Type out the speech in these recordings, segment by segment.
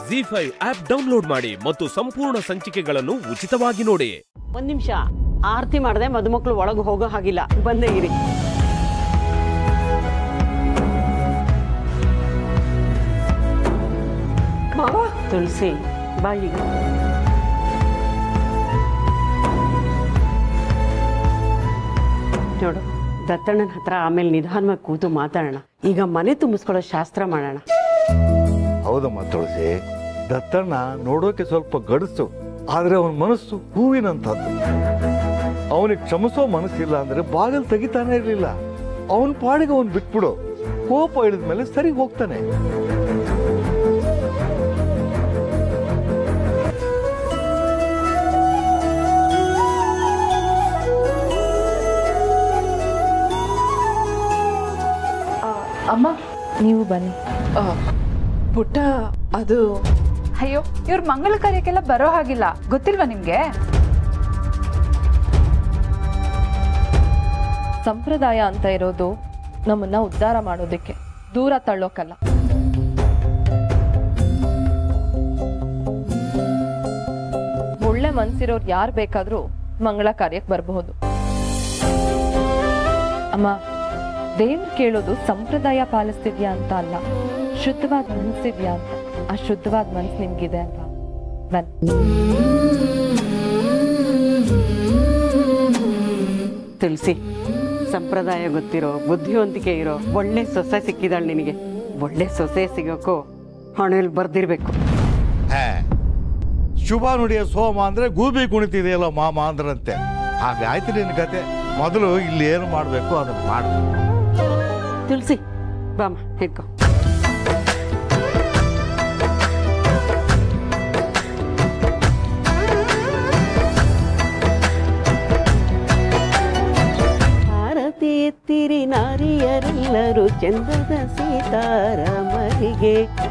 G five app download ಮಾಡಿ ಮತ್ತು ಸಂಪೂರ್ಣ ಸಂಚಿಕೆಗಳನ್ನು ಉಚಿತವಾಗಿ ನೋಡಿ ಒಂದ್ ನಿಮಿಷ ಆರತಿ ಮಾಡದೆ ಮದುಮಕ್ಳು ಒಳಗೆ ಹೋಗೋ ಹಾಗಿಲ್ಲ ಬಂದೇ ಇರಿ ಮಾವ ತುಳಸಿ ಬಾಯಿಗೆ ನೋಡು ದತ್ತಣ್ಣನ ಹತ್ರ ಆಮೇಲೆ ನಿಧಾನವಾಗಿ ಕೂತು ಮಾತಾಡೋಣ ಈಗ ಮನೆ ತುಂಬಿಸ್ಕೊಳ್ಳೋ ಶಾಸ್ತ್ರ ಮಾಡೋಣ ಹೌದಮ್ಮ ತುಳಸಿ ದತ್ತಣ್ಣ ನೋಡೋಕೆ ಸ್ವಲ್ಪ ಗಡಸು ಆದ್ರೆ ಅವನ ಮನಸ್ಸು ಹೂವಿನಂಥದ್ದು ಅವನಿಗೆ ಕ್ಷಮಿಸೋ ಮನಸ್ಸಿಲ್ಲ ಅಂದ್ರೆ ಬಾಗಿಲು ತೆಗಿತಾನೆ ಇರಲಿಲ್ಲ ಅವನ ಪಾಡಿಗೆ ಅವನ್ ಬಿಟ್ಬಿಡು ಕೋಪ ಇಳಿದ ಮೇಲೆ ಸರಿ ಹೋಗ್ತಾನೆ ಆ, ಅಮ್ಮ ನೀವು ಬನ್ನಿ ಆ, ಪುಟ್ಟ ಅದು ಅಯ್ಯೋ ಇವ್ರ ಮಂಗಳ ಕಾರ್ಯಕ್ಕೆಲ್ಲ ಬರೋ ಹಾಗಿಲ್ಲ ಗೊತ್ತಿಲ್ವಾ ನಿಮ್ಗೆ ಸಂಪ್ರದಾಯ ಅಂತ ಇರೋದು ನಮ್ಮನ್ನ ಉದ್ಧಾರ ಮಾಡೋದಕ್ಕೆ ದೂರ ತಳ್ಳೋಕಲ್ಲ ಒಳ್ಳೆ ಮನ್ಸಿರೋರು ಯಾರು ಬೇಕಾದ್ರೂ ಮಂಗಳ ಕಾರ್ಯಕ್ಕೆ ಬರಬಹುದು ಅಮ್ಮ ದೇವ್ರು ಕೇಳೋದು ಸಂಪ್ರದಾಯ ಪಾಲಿಸ್ತಿದ್ಯಾ ಅಂತ ಅಲ್ಲ ಶುದ್ಧವಾದ ಮನ್ಸಿದ್ಯಾ ಅಂತ ಆ ಶುದ್ಧವಾದ ಮನ್ಸು ನಿಮ್ಗಿದೆ ಅಲ್ವಾ ಬನ್ನಿ ತುಳಸಿ ಸಂಪ್ರದಾಯ ಗೊತ್ತಿರೋ ಬುದ್ಧಿವಂತಿಕೆ ಇರೋ ಒಳ್ಳೆ ಸೊಸೆ ಸಿಕ್ಕಿದಾಳೆ ನಿನಗೆ ಒಳ್ಳೆ ಸೊಸೆ ಸಿಗೋಕ್ಕೂ ಹಣೆಯಲ್ಲಿ ಬರ್ದಿರ್ಬೇಕು ಹೇ ಶುಭ ನುಡಿಯ ಸೋಮ ಅಂದ್ರೆ ಗೂಬಿ ಕುಣಿತಿದೆಯಲ್ಲ ಮಾಮ ಅಂದ್ರಂತೆ ಹಾಗೆ ಆಯ್ತು ನಿನ್ನ ಕತೆ ಮೊದಲು ಇಲ್ಲಿ ಏನು ಮಾಡಬೇಕು ಅದನ್ನು ಮಾಡು ತುಳಸಿ ಬಾಮ ಹಿಡ್ಕೊ ಆರತಿ ಎತ್ತಿರಿ ನಾರಿಯರೆಲ್ಲರೂ ಚಂದದ ಸೀತಾರಾಮರಿಗೆ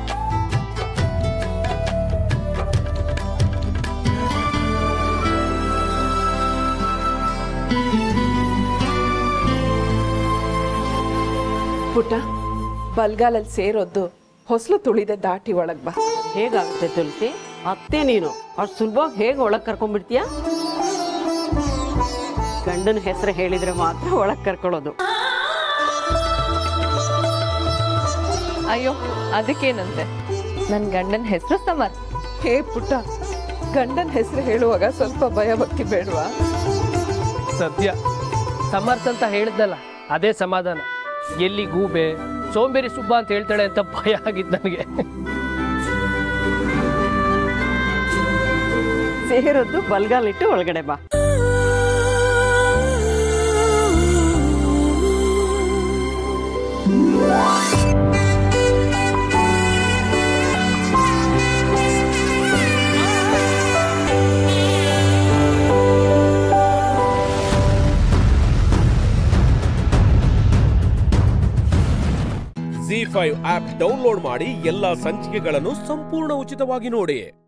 ಪುಟ್ಟ ಬಲ್ಗಾಲಲ್ಲಿ ಸೇರೋದು ಹೊಸಲು ತುಳಿದೆ ದಾಟಿ ಒಳಗ್ ಬಾ ಹೇಗಾಗುತ್ತೆ ತುಳಸಿ ಅತ್ತೆ ನೀನು ಅಷ್ಟು ಸುಲಭವಾಗಿ ಹೇಗೆ ಒಳಗೆ ಕರ್ಕೊಂಡ್ಬಿಡ್ತೀಯ ಗಂಡನ ಹೆಸರು ಹೇಳಿದ್ರೆ ಮಾತ್ರ ಒಳಗೆ ಕರ್ಕೊಳ್ಳೋದು ಅಯ್ಯೋ ಅದಕ್ಕೇನಂತೆ ನನ್ ಗಂಡನ ಹೆಸರು ಸಮರ್ ಹೇ ಪುಟ್ಟ ಗಂಡನ ಹೆಸರು ಹೇಳುವಾಗ ಸ್ವಲ್ಪ ಭಯ ಭಕ್ತಿ ಬೇಡವಾ ಸದ್ಯ ಸಮರ್ಥ ಅಂತ ಹೇಳಿದ್ನಲ್ಲ ಅದೇ ಸಮಾಧಾನ ಎಲ್ಲಿ ಗೂಬೆ ಸೋಂಬೇರಿ ಸುಬ್ಬ ಅಂತ ಹೇಳ್ತಾಳೆ ಅಂತ ಭಯ ಆಗಿತ್ತು ನನಗೆ ಸೇರೋದು ಬಲ್ಗಾಲಿಟ್ಟು ಒಳಗಡೆ ಬಾ ಜಿ ಫೈವ್ ಆಪ್ ಡೌನ್ಲೋಡ್ ಮಾಡಿ ಎಲ್ಲಾ ಸಂಚಿಕೆಗಳನ್ನು ಸಂಪೂರ್ಣ ಉಚಿತವಾಗಿ ನೋಡಿ